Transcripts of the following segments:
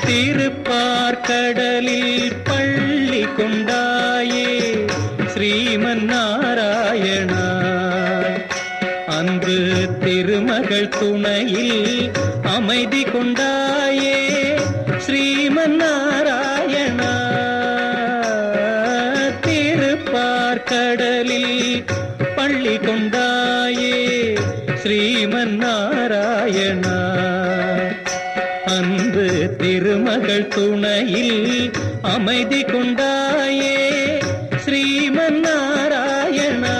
திருப்பார்கடலில் பள்ளி கொண்டாயே ஸ்ரீமன் நாராயணா அன்று திருமகள் துணையில் அமைதி கொண்டாயே ஸ்ரீமன் நாராயணா திருப்பார்கடலில் பள்ளி கொண்டாயே ஸ்ரீமன் நாராயணா அன்று திருமகள் துணையில் அமைதி கொண்டாயே ஸ்ரீமன் நாராயணா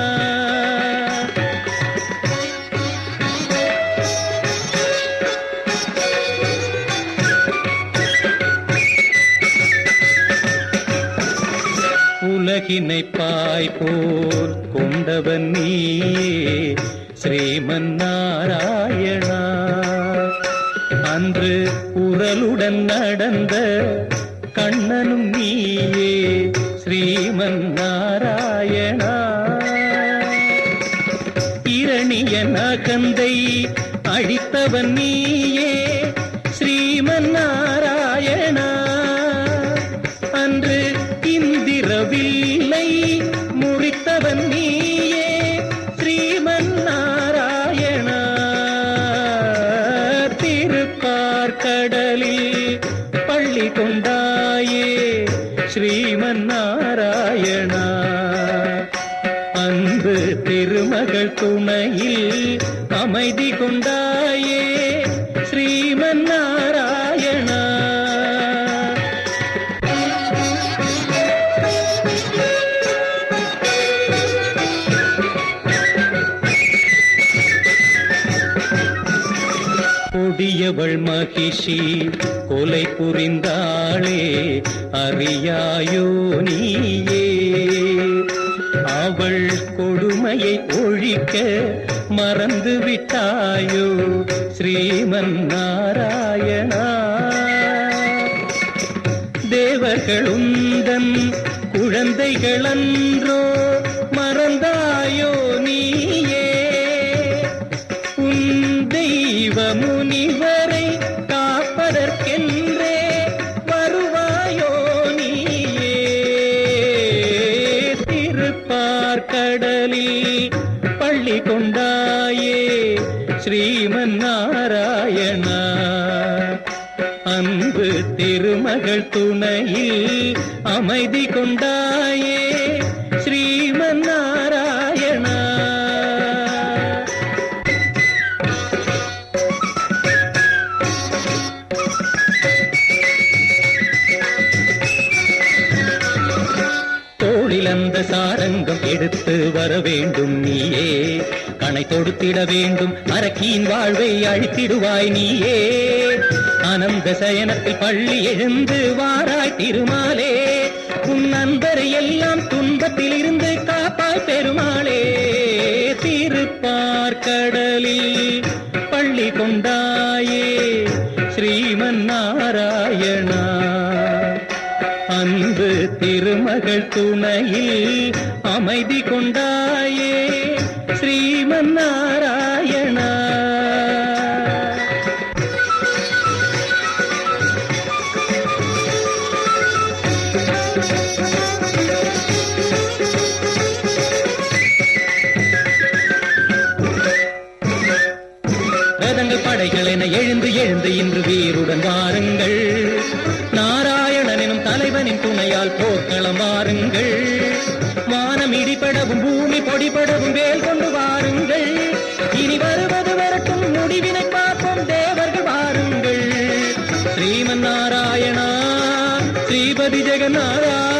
உலகினை பாய் போல் கொண்டவன் நீயே ஸ்ரீமன் நாராயணா அன்று உரலுடன் நடந்த கண்ணனும் நீயே ஸ்ரீமன் நாராயணா இரணிய நகந்தை அழித்தவன் நீயே ஸ்ரீமன் நாராயணா அன்று இந்திரவில்லை முறித்தவன் நீயே ஸ்ரீமன் நாராயணா திருப்பார்கடலில் பள்ளி கொண்டாயே ஸ்ரீமன் நாராயணா அன்பு திருமகள் துணையில் அமைதி கொண்டாயே ஸ்ரீமன் நாராயணா கொடியவள் மகிஷி கொலை புரிந்தாளே அறியாயோ நீயே அவள் கொடுமையை ஒழிக்க மறந்து விட்டாயோ ஸ்ரீமன் நாராயணா தேவர்களுந்தன் குழந்தைகளன்றோ மறந்தாயோ நீயே உன் தெய்வ முனிவரை காப்பதற்கென்றே வருவாயோ நீயே திருப்பார்கடலில் பள்ளி கொண்டாயே ஸ்ரீமன் நாராயணா அன்பு திருமகள் துணையில் அமைதி கொண்டாயே ஸ்ரீமன் நாராயணா தோளில் அந்த சாரங்கம் எடுத்து வர வேண்டும் நீயே கணை தொடுத்திட வேண்டும் அரக்கியின் வாழ்வை அழித்திடுவாய் நீயே ஆனந்த சயனத்தில் பள்ளி எழுந்து வாராய் திருமாலே உன் நண்பரை எல்லாம் துன்பத்தில் இருந்து காப்பாய் பெருமாளே திருப்பார்கடலில் பள்ளி கொண்டாயே ஸ்ரீமன் நாராயணா அன்பு திருமகள் துணையில் அமைதி கொண்டாயே ஸ்ரீமன் நாராயணா ரதங்கள் படைகள் என எழுந்து எழுந்து இன்று வீருடன் வாருங்கள் நாராயணன் எனும் தலைவனின் துணையால் போர்க்களம் வாருங்கள் வானம் இடிபடவும் பூமி பொடிபடவும் வேல் கொண்டு வாருங்கள் இனி வருவது வரட்டும் முடிவினை பார்ப்போம் தேவர்கள் வாருங்கள் ஸ்ரீமன் நாராயணா ஸ்ரீபதி ஜெகநாதா